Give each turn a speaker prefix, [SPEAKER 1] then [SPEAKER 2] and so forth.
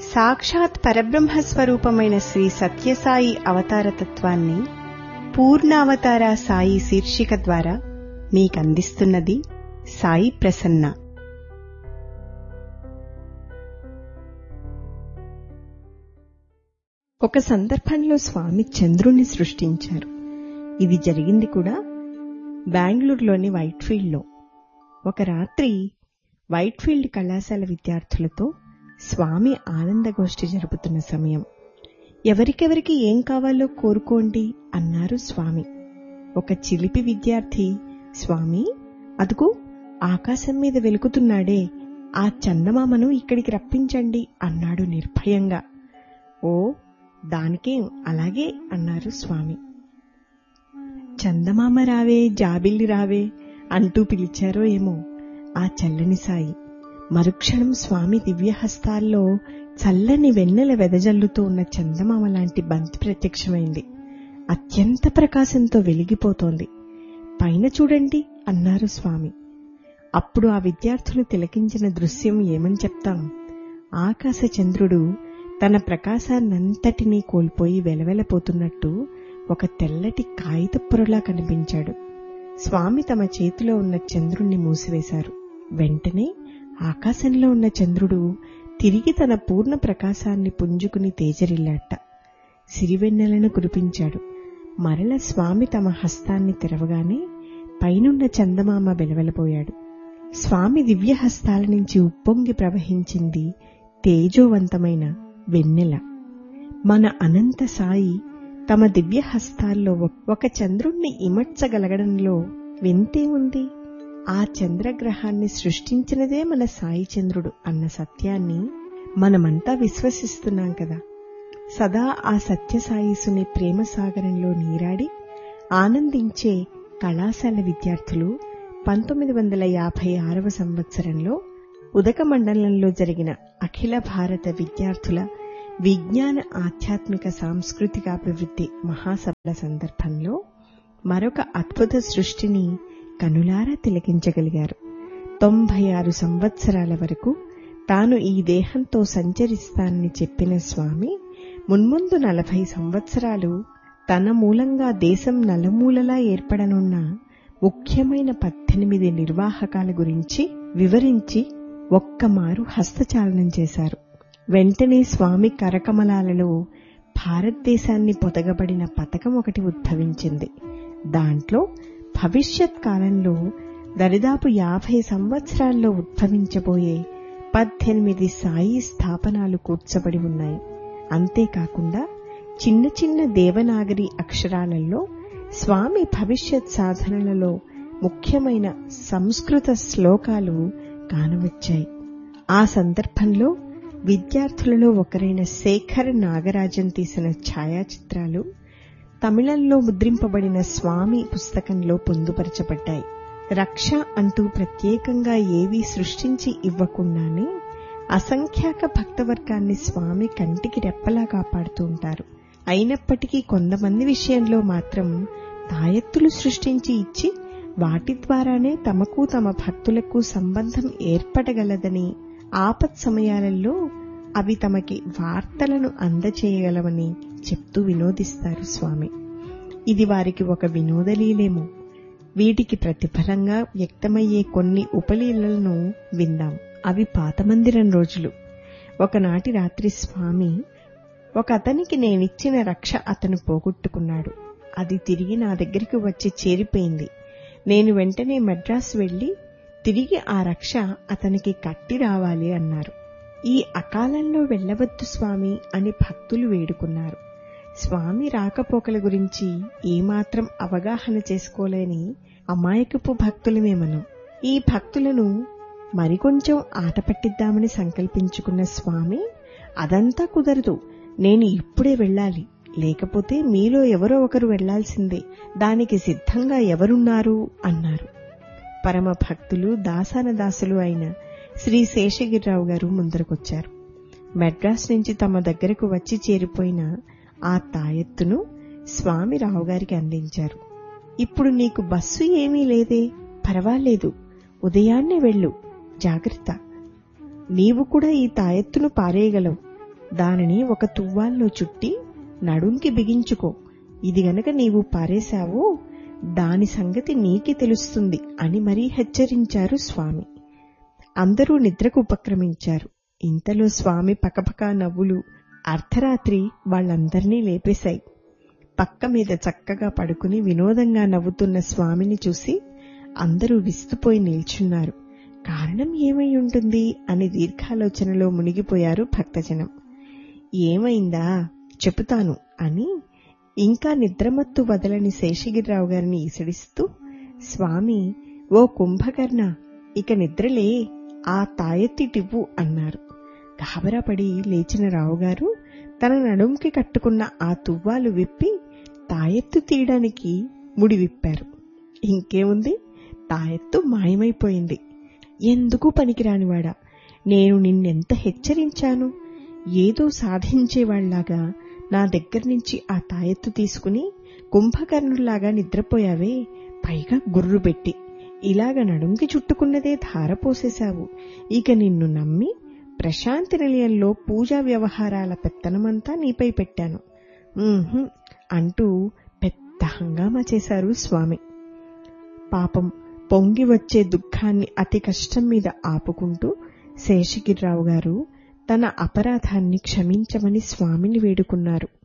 [SPEAKER 1] సాక్షాత్ పరబ్రహ్మ స్వరూపమైన శ్రీ సత్యసాయి అవతారతత్వాన్ని పూర్ణావతార సాయి శీర్షిక ద్వారా మీకందిస్తున్నది సాయి ప్రసన్న ఒక సందర్భంలో స్వామి చంద్రుణ్ణి సృష్టించారు ఇది జరిగింది కూడా బెంగళూరులోని వైట్ఫీల్డ్లో ఒక రాత్రి వైట్ఫీల్డ్ కళాశాల విద్యార్థులతో స్వామి ఆనందగోష్ఠి జరుపుతున్న సమయం ఎవరికెవరికి ఏం కావాలో కోరుకోండి అన్నారు స్వామి ఒక చిలిపి విద్యార్థి స్వామి అదుగు ఆకాశం మీద వెలుకుతున్నాడే ఆ చందమామను ఇక్కడికి రప్పించండి అన్నాడు నిర్భయంగా ఓ దానికేం అలాగే అన్నారు స్వామి చందమామ రావే జాబిల్లి రావే అంటూ పిలిచారో ఏమో ఆ చల్లని సాయి మరుక్షణం స్వామి దివ్యహస్తాల్లో చల్లని వెన్నెల వెదజల్లుతూ ఉన్న చందమామ లాంటి బంతి ప్రత్యక్షమైంది అత్యంత ప్రకాశంతో వెలిగిపోతోంది పైన చూడండి అన్నారు స్వామి అప్పుడు ఆ విద్యార్థులు తిలకించిన దృశ్యం ఏమని చెప్తాం ఆకాశ చంద్రుడు తన ప్రకాశాన్నంతటినీ కోల్పోయి వెలవెలపోతున్నట్టు ఒక తెల్లటి కాగిత పొరలా కనిపించాడు స్వామి తమ చేతిలో ఉన్న చంద్రుణ్ణి మూసివేశారు వెంటనే ఆకాశంలో ఉన్న చంద్రుడు తిరిగి తన పూర్ణ ప్రకాశాన్ని పుంజుకుని తేజరిల్లాట సిరివెన్నెలను కురిపించాడు మరల స్వామి తమ హస్తాన్ని తెరవగానే పైనున్న చందమామ వెలవెలపోయాడు స్వామి దివ్య హస్తాల నుంచి ఉప్పొంగి ప్రవహించింది తేజోవంతమైన వెన్నెల మన అనంత సాయి తమ దివ్య హస్తాల్లో ఒక చంద్రుణ్ణి ఇమడ్చగలగడంలో వింతే ఉంది ఆ చంద్రగ్రహాన్ని సృష్టించినదే మన సాయి చంద్రుడు అన్న సత్యాన్ని మనమంతా విశ్వసిస్తున్నాం కదా సదా ఆ సత్యసాయిసుని ప్రేమ సాగరంలో నీరాడి ఆనందించే కళాశాల విద్యార్థులు పంతొమ్మిది వందల యాభై ఆరవ సంవత్సరంలో ఉదక మండలంలో జరిగిన అఖిల భారత విద్యార్థుల విజ్ఞాన ఆధ్యాత్మిక సాంస్కృతిక అభివృద్ధి మహాసభల సందర్భంలో మరొక అద్భుత సృష్టిని కనులారా తిలకించగలిగారు తొంభై ఆరు సంవత్సరాల వరకు తాను ఈ దేహంతో సంచరిస్తానని చెప్పిన స్వామి మున్ముందు నలభై సంవత్సరాలు తన మూలంగా దేశం నలుమూలలా ఏర్పడనున్న ముఖ్యమైన పద్దెనిమిది నిర్వాహకాల గురించి వివరించి ఒక్కమారు హస్తచాలనం చేశారు వెంటనే స్వామి కరకమలాలలో భారతదేశాన్ని పొదగబడిన పథకం ఒకటి ఉద్భవించింది దాంట్లో భవిష్యత్ కాలంలో దరిదాపు యాభై సంవత్సరాల్లో ఉద్భవించబోయే పద్దెనిమిది సాయి స్థాపనాలు కూర్చబడి ఉన్నాయి అంతేకాకుండా చిన్న చిన్న దేవనాగరి అక్షరాలలో స్వామి భవిష్యత్ సాధనలలో ముఖ్యమైన సంస్కృత శ్లోకాలు కానవచ్చాయి ఆ సందర్భంలో విద్యార్థులలో ఒకరైన శేఖర్ నాగరాజన్ తీసిన ఛాయాచిత్రాలు తమిళంలో ముద్రింపబడిన స్వామి పుస్తకంలో పొందుపరచబడ్డాయి రక్ష అంటూ ప్రత్యేకంగా ఏవీ సృష్టించి ఇవ్వకుండానే అసంఖ్యాక భక్తవర్గాన్ని స్వామి కంటికి రెప్పలా కాపాడుతూ ఉంటారు అయినప్పటికీ కొంతమంది విషయంలో మాత్రం తాయెత్తులు సృష్టించి ఇచ్చి వాటి ద్వారానే తమకు తమ భక్తులకు సంబంధం ఏర్పడగలదని ఆపత్ సమయాలలో అవి తమకి వార్తలను అందచేయగలవని చెప్తూ వినోదిస్తారు స్వామి ఇది వారికి ఒక వినోదలీలేమో వీటికి ప్రతిఫలంగా వ్యక్తమయ్యే కొన్ని ఉపలీలలను విందాం అవి పాతమందిరం రోజులు ఒకనాటి రాత్రి స్వామి ఒక అతనికి నేనిచ్చిన రక్ష అతను పోగొట్టుకున్నాడు అది తిరిగి నా దగ్గరికి వచ్చి చేరిపోయింది నేను వెంటనే మద్రాసు వెళ్లి తిరిగి ఆ రక్ష అతనికి కట్టి రావాలి అన్నారు ఈ అకాలంలో వెళ్లవద్దు స్వామి అని భక్తులు వేడుకున్నారు స్వామి రాకపోకల గురించి ఏమాత్రం అవగాహన చేసుకోలేని అమాయకపు భక్తులమే మనం ఈ భక్తులను మరికొంచెం ఆట పట్టిద్దామని సంకల్పించుకున్న స్వామి అదంతా కుదరదు నేను ఇప్పుడే వెళ్ళాలి లేకపోతే మీలో ఎవరో ఒకరు వెళ్లాల్సిందే దానికి సిద్ధంగా ఎవరున్నారు అన్నారు పరమ భక్తులు దాసాన దాసులు అయిన శ్రీ శేషగిరిరావు గారు ముందరకొచ్చారు మెడ్రాస్ నుంచి తమ దగ్గరకు వచ్చి చేరిపోయిన ఆ తాయెత్తును స్వామి రావు గారికి అందించారు ఇప్పుడు నీకు బస్సు ఏమీ లేదే పర్వాలేదు ఉదయాన్నే వెళ్ళు జాగ్రత్త నీవు కూడా ఈ తాయెత్తును పారేయగలవు దానిని ఒక తువ్వాల్లో చుట్టి నడుంకి బిగించుకో ఇది గనక నీవు పారేశావో దాని సంగతి నీకి తెలుస్తుంది అని మరీ హెచ్చరించారు స్వామి అందరూ నిద్రకు ఉపక్రమించారు ఇంతలో స్వామి పకపకా నవ్వులు అర్ధరాత్రి వాళ్ళందర్నీ లేపేశాయి పక్క మీద చక్కగా పడుకుని వినోదంగా నవ్వుతున్న స్వామిని చూసి అందరూ విస్తుపోయి నిల్చున్నారు కారణం ఏమై ఉంటుంది అని దీర్ఘాలోచనలో మునిగిపోయారు భక్తజనం ఏమైందా చెబుతాను అని ఇంకా నిద్రమత్తు వదలని శేషగిరిరావు గారిని ఈసడిస్తూ స్వామి ఓ కుంభకర్ణ ఇక నిద్రలే ఆ తాయెత్తిటివ్వు అన్నారు గాబరాపడి లేచిన రావుగారు తన నడుంకి కట్టుకున్న ఆ తువ్వాలు విప్పి తాయెత్తు తీయడానికి ముడి విప్పారు ఇంకేముంది తాయెత్తు మాయమైపోయింది ఎందుకు పనికిరానివాడా నేను నిన్నెంత హెచ్చరించాను ఏదో సాధించేవాళ్లాగా నా దగ్గర నుంచి ఆ తాయెత్తు తీసుకుని కుంభకర్ణుల్లాగా నిద్రపోయావే పైగా గుర్రు పెట్టి ఇలాగ నడుంకి చుట్టుకున్నదే ధార పోసేశావు ఇక నిన్ను నమ్మి ప్రశాంతి నిలయంలో పూజా వ్యవహారాల పెత్తనమంతా నీపై పెట్టాను ఉహుం, అంటూ పెద్ద హంగామా చేశారు స్వామి పాపం పొంగి వచ్చే దుఃఖాన్ని అతి కష్టం మీద ఆపుకుంటూ శేషగిరిరావు గారు తన అపరాధాన్ని క్షమించమని స్వామిని వేడుకున్నారు